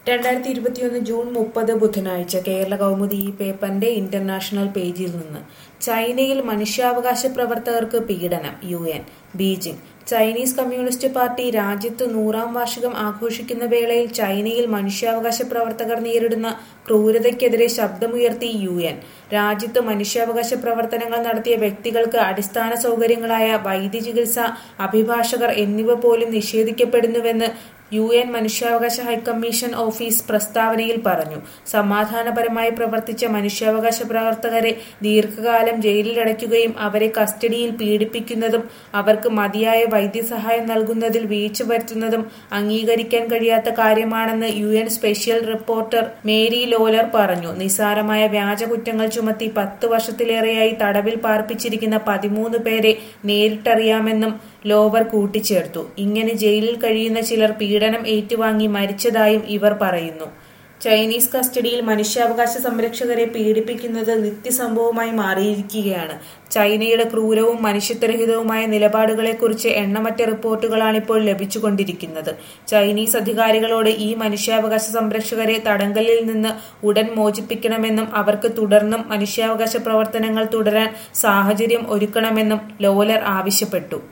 രണ്ടായിരത്തി ഇരുപത്തിയൊന്ന് ജൂൺ മുപ്പത് ബുധനാഴ്ച കേരള കൗമുദി ഈ പേപ്പറിന്റെ ഇന്റർനാഷണൽ പേജിൽ നിന്ന് ചൈനയിൽ മനുഷ്യാവകാശ പ്രവർത്തകർക്ക് പീഡനം U N Beijing Chinese communist party രാജ്യത്ത് നൂറാം വാർഷികം ആഘോഷിക്കുന്ന വേളയിൽ ചൈനയിൽ മനുഷ്യാവകാശ പ്രവർത്തകർ നേരിടുന്ന ക്രൂരതയ്ക്കെതിരെ ശബ്ദമുയർത്തി യു എൻ രാജ്യത്ത് മനുഷ്യാവകാശ പ്രവർത്തനങ്ങൾ നടത്തിയ വ്യക്തികൾക്ക് അടിസ്ഥാന സൗകര്യങ്ങളായ വൈദ്യചികിത്സ അഭിഭാഷകർ എന്നിവ പോലും നിഷേധിക്കപ്പെടുന്നുവെന്ന് യു എൻ മനുഷ്യാവകാശ ഹൈക്കമ്മീഷൻ ഓഫീസ് പ്രസ്താവനയിൽ പറഞ്ഞു സമാധാനപരമായി പ്രവർത്തിച്ച മനുഷ്യാവകാശ പ്രവർത്തകരെ ദീർഘകാലം ജയിലിലടയ്ക്കുകയും അവരെ കസ്റ്റഡിയിൽ പീഡിപ്പിക്കുന്നതും അവർക്ക് മതിയായ വൈദ്യസഹായം നൽകുന്നതിൽ വീഴ്ച വരുത്തുന്നതും അംഗീകരിക്കാൻ കഴിയാത്ത കാര്യമാണെന്ന് U N special reporter Mary Lawlor പറഞ്ഞു നിസാരമായ വ്യാജ കുറ്റങ്ങൾ ചുമത്തി പത്ത് വർഷത്തിലേറെയായി തടവിൽ പാർപ്പിച്ചിരിക്കുന്ന പതിമൂന്ന് പേരെ നേരിട്ടറിയാമെന്നും ലോവർ കൂട്ടിച്ചേർത്തു ഇങ്ങനെ ജയിലിൽ കഴിയുന്ന ചിലർ പീഡനം ഏറ്റുവാങ്ങി മരിച്ചതായും ഇവർ പറയുന്നു ചൈനീസ് കസ്റ്റഡിയിൽ മനുഷ്യാവകാശ സംരക്ഷകരെ പീഡിപ്പിക്കുന്നത് നിത്യസംഭവമായി മാറിയിരിക്കുകയാണ് ചൈനയുടെ ക്രൂരവും മനുഷ്യത്വരഹിതവുമായ നിലപാടുകളെക്കുറിച്ച് എണ്ണമറ്റ റിപ്പോർട്ടുകളാണിപ്പോൾ ലഭിച്ചുകൊണ്ടിരിക്കുന്നത് ചൈനീസ് അധികാരികളോട് ഈ മനുഷ്യാവകാശ സംരക്ഷകരെ തടങ്കലിൽ നിന്ന് ഉടൻ മോചിപ്പിക്കണമെന്നും അവർക്ക് തുടർന്നും മനുഷ്യാവകാശ പ്രവർത്തനങ്ങൾ തുടരാൻ സാഹചര്യം ഒരുക്കണമെന്നും ലോലർ ആവശ്യപ്പെട്ടു